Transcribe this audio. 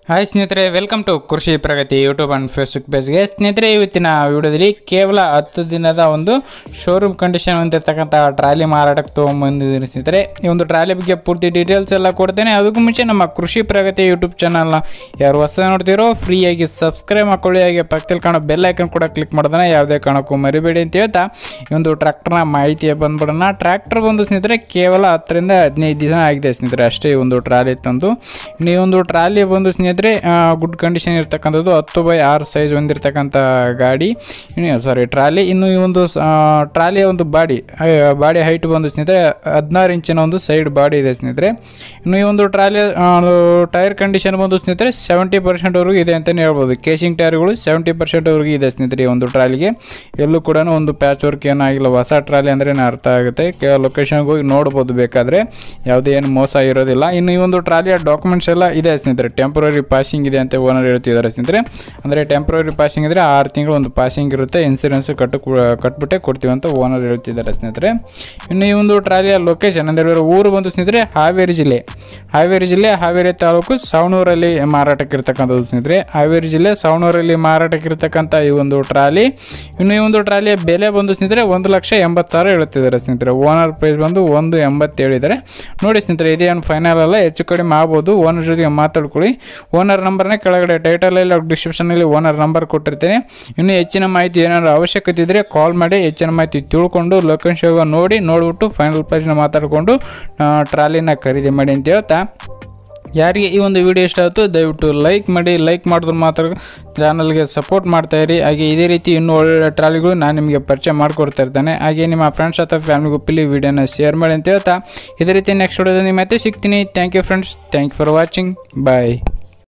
hi ಸ್ನೇಹಿತರೆ welcome to Krishi Pragati YouTube and Facebook ಪೇಜ್ಗೆ ಸ್ನೇಹಿತರೆ ಇವತ್ತಿನ ವಿಡಿಯೋದಲ್ಲಿ ಕೇವಲ ಹತ್ತು ದಿನದ ಒಂದು ಶೋರೂಮ್ ಕಂಡೀಷನ್ ಹೊಂದಿರತಕ್ಕಂಥ ಟ್ರಾಲಿ ಮಾರಾಟಕ್ಕೆ ತೊಗೊಂಬಂದಿದ್ದೀನಿ ಸ್ನೇಹಿತರೆ ಈ ಒಂದು ಟ್ರಾಲಿ ಬಗ್ಗೆ ಪೂರ್ತಿ ಡೀಟೇಲ್ಸ್ ಎಲ್ಲ ಕೊಡ್ತೇನೆ ಅದಕ್ಕೂ ಮುಂಚೆ ನಮ್ಮ ಕೃಷಿ ಪ್ರಗತಿ ಯೂಟ್ಯೂಬ್ ಚಾನಲ್ನ ಯಾರು ಹೊಸ ನೋಡ್ತಿರೋ ಫ್ರೀಯಾಗಿ ಸಬ್ಸ್ಕ್ರೈಬ್ ಮಾಡ್ಕೊಳ್ಳಿ ಹಾಗೆ ಪಕ್ಕದಲ್ಲಿ ಕಾಣೋ ಬೆಲ್ ಐಕನ್ ಕೂಡ ಕ್ಲಿಕ್ ಮಾಡ್ದಾನೆ ಯಾವುದೇ ಕಾರಣಕ್ಕೂ ಮರಿಬೇಡಿ ಅಂತ ಹೇಳ್ತಾ ಈ ಒಂದು ಟ್ರ್ಯಾಕ್ಟರ್ನ ಮಾಹಿತಿ ಬಂದ್ಬಿಡೋಣ ಟ್ರ್ಯಾಕ್ಟರ್ ಬಂದು ಸ್ನೇಹಿತರೆ ಕೇವಲ ಹತ್ತರಿಂದ ಹದಿನೈದು ದಿನ ಆಗಿದೆ ಸ್ನೇಹಿತರೆ ಅಷ್ಟೇ ಈ ಒಂದು ಟ್ರಾಲಿ ತಂದು ಇನ್ನು ಈ ಒಂದು ಟ್ರಾಲಿ ಬಂದು ಸ್ನೇಹಿತರೆ ಗುಡ್ ಕಂಡೀಷನ್ ಇರ್ತಕ್ಕಂಥದ್ದು ಹತ್ತು ಬೈ ಆರು ಸೈಜ್ ಹೊಂದಿರತಕ್ಕಂಥ ಗಾಡಿ ಸಾರಿ ಟ್ರಾಲಿ ಇನ್ನು ಈ ಒಂದು ಟ್ರಾಲಿಯ ಒಂದು ಬಾಡಿ ಬಾಡಿ ಹೈಟ್ ಬಂದು ಸ್ನೇಹಿತರೆ ಹದಿನಾರು ಇಂಚಿನ ಒಂದು ಸೈಡ್ ಬಾಡಿ ಇದೆ ಸ್ನೇಹಿತರೆ ಇನ್ನು ಈ ಒಂದು ಟ್ರಾಲಿ ಟೈರ್ ಕಂಡೀಷನ್ ಬಂದು ಸ್ನೇಹಿತರೆ ಸೆವೆಂಟಿ ಪರ್ಸೆಂಟ್ವರೆಗೂ ಇದೆ ಅಂತಲೇ ಹೇಳ್ಬೋದು ಕೇಸಿಂಗ್ ಟೈರ್ಗಳು ಸೆವೆಂಟಿ ಪರ್ಸೆಂಟ್ವರೆಗೂ ಇದೆ ಸ್ನೇಹಿತರೆ ಈ ಒಂದು ಟ್ರಾಲಿಗೆ ಎಲ್ಲೂ ಕೂಡ ಒಂದು ಪ್ಯಾಚ್ ವರ್ಕ್ ಏನಾಗಿಲ್ಲ ಹೊಸ ಟ್ರಾಲಿ ಅಂದ್ರೆ ಅರ್ಥ ಆಗುತ್ತೆ ಲೊಕೇಶನ್ಗೆ ಹೋಗಿ ನೋಡ್ಬೋದು ಬೇಕಾದರೆ ಯಾವುದೇ ಏನು ಮೋಸ ಇರೋದಿಲ್ಲ ಇನ್ನು ಈ ಒಂದು ಟ್ರಾಲಿಯ ಡಾಕ್ಯುಮೆಂಟ್ಸ್ ಎಲ್ಲ ಇದೆ ಸ್ನೇಹಿತರೆ ಟೆಂಪ್ರರಿ ಪಾಸಿಂಗ್ ಇದೆ ಅಂತ ಓನರ್ ಹೇಳ್ತಿದ್ದಾರೆ ಸ್ನೇಹಿತರೆ ಅಂದರೆ ಟೆಂಪ್ರರಿ ಪಾಸಿಂಗ್ ಇದ್ದರೆ ಆರು ತಿಂಗಳು ಒಂದು ಪಾಸಿಂಗ್ ಇರುತ್ತೆ ಇನ್ಸೂರೆನ್ಸ್ ಕಟ್ಟು ಕಟ್ಬಿಟ್ಟೆ ಕೊಡ್ತೀವಿ ಅಂತ ಓನರ್ ಹೇಳ್ತಿದ್ದಾರೆ ಸ್ನೇಹಿತರೆ ಇನ್ನು ಈ ಒಂದು ಟ್ರಾಲಿಯ ಲೊಕೇಶನ್ ಅಂದರೆ ಇವರು ಊರು ಬಂದು ಸ್ನೇಹಿತರೆ ಹಾವೇರಿ ಜಿಲ್ಲೆ ಹಾವೇರಿ ಜಿಲ್ಲೆ ಹಾವೇರಿ ತಾಲೂಕು ಸವಣೂರಲ್ಲಿ ಮಾರಾಟಕ್ಕೆ ಇರ್ತಕ್ಕಂಥದ್ದು ಸ್ನೇಹಿತರೆ ಹಾವೇರಿ ಜಿಲ್ಲೆ ಸವಣೂರಲ್ಲಿ ಮಾರಾಟಕ್ಕೆ ಇರ್ತಕ್ಕಂಥ ಈ ಒಂದು ಟ್ರಾಲಿ ಇನ್ನು ಈ ಒಂದು ಟ್ರಾಲಿಯ ಬೆಲೆ ಬಂದು ಸ್ನೇಹಿತರೆ ಒಂದು ಲಕ್ಷ ಎಂಬತ್ತು ಸಾವಿರ ಹೇಳ್ತಿದ್ದಾರೆ ಸ್ನೇಹಿತರೆ ಓನರ್ ಪ್ರೈಸ್ ಬಂದು ಒಂದು ಎಂಬತ್ತು ಹೇಳಿದ್ದಾರೆ ನೋಡಿ ಸ್ನೇಹಿತರೆ ಇದೇನು ಫೈನಲ್ ಅಲ್ಲ ಹೆಚ್ಚು ಕಡಿಮೆ ಆಗ್ಬೋದು ಓನರ್ ಜೊತೆಗೆ ಮಾತಾಡ್ಕೊಳ್ಳಿ ಓನರ್ ನಂಬರ್ನೇ ಕೆಳಗಡೆ ಟೈಟಲಲ್ಲಿ ಡಿಸ್ಕ್ರಿಪ್ಷನಲ್ಲಿ ಓನರ್ ನಂಬರ್ ಕೊಟ್ಟಿರ್ತೀನಿ ಇನ್ನು ಹೆಚ್ಚಿನ ಮಾಹಿತಿ ಏನಾದರೂ ಅವಶ್ಯಕತೆ ಇದ್ದರೆ ಕಾಲ್ ಮಾಡಿ ಹೆಚ್ಚಿನ ಮಾಹಿತಿ ತಿಳ್ಕೊಂಡು ಲೊಕೇಶನ್ ನೋಡಿ ನೋಡಿಬಿಟ್ಟು ಫೈನಲ್ ಪ್ರೈಸ್ನ ಮಾತಾಡಿಕೊಂಡು ಟ್ರಾಲಿನ ಖರೀದಿ ಮಾಡಿ ಅಂತ ಹೇಳ್ತಾ ಯಾರಿಗೆ ಈ ಒಂದು ವಿಡಿಯೋ ಇಷ್ಟ ಆಯಿತು ದಯವಿಟ್ಟು ಲೈಕ್ ಮಾಡಿ ಲೈಕ್ ಮಾಡಿದ್ರೆ ಮಾತ್ರ ಚಾನಲ್ಗೆ ಸಪೋರ್ಟ್ ಮಾಡ್ತಾ ಇರಿ ಹಾಗೆ ಇದೇ ರೀತಿ ಇನ್ನೂ ಒಳ್ಳೊಳ್ಳೆ ಟ್ರಾಲಿಗಳು ನಾನು ನಿಮಗೆ ಪರಿಚಯ ಮಾಡಿಕೊಡ್ತಾ ಇರ್ತೇನೆ ಹಾಗೆ ನಿಮ್ಮ ಫ್ರೆಂಡ್ಸ್ ಅಥವಾ ಫ್ಯಾಮಿಲಿ ಗುಪ್ಪಲ್ಲಿ ವಿಡಿಯೋನ ಶೇರ್ ಮಾಡಿ ಅಂತ ಹೇಳ್ತಾ ಇದೇ ರೀತಿ ನೆಕ್ಸ್ಟ್ ವಿಡಿಯೋದಲ್ಲಿ ಮತ್ತೆ ಸಿಗ್ತೀನಿ thank you friends thank you for watching bye